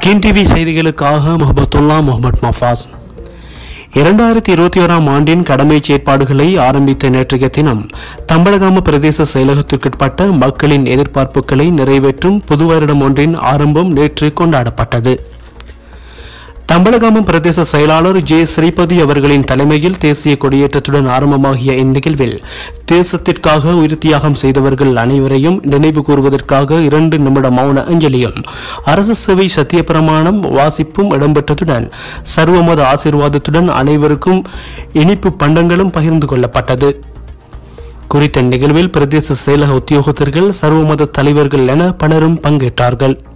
கின் டிவி செய்திகளுக்காக முகமதுல்லா முகமது மஃபாஸ் இரண்டாயிரத்தி இருபத்தி ஓராம் ஆண்டின் கடமை செயற்பாடுகளை ஆரம்பித்த நேற்றைய தினம் தம்பலகாம பிரதேச செயலகத்திற்குட்பட்ட மக்களின் எதிர்பார்ப்புகளை நிறைவேற்றும் புது வருடம் ஒன்றின் ஆரம்பம் நேற்று கொண்டாடப்பட்டது தம்பலகாமம் பிரதேச செயலாளர் ஜே ஸ்ரீபதி அவர்களின் தலைமையில் தேசிய கொடியேற்றத்துடன் ஆரம்பமாகிய இந்நிகழ்வில் தேசத்திற்காக உயிர் தியாகம் செய்தவர்கள் அனைவரையும் நினைவு கூறுவதற்காக இரண்டு நிமிட மௌன அஞ்சலியும் அரசு சேவை சத்திய பிரமாணம் வாசிப்பும் இடம்பெற்றதுடன் சர்வமத ஆசீர்வாதத்துடன் அனைவருக்கும் இனிப்பு பண்டங்களும் பகிர்ந்து கொள்ளப்பட்டது குறித்த நிகழ்வில் பிரதேச செயலக உத்தியோகத்தர்கள் சர்வமத தலைவர்கள் என பலரும் பங்கேற்றார்கள்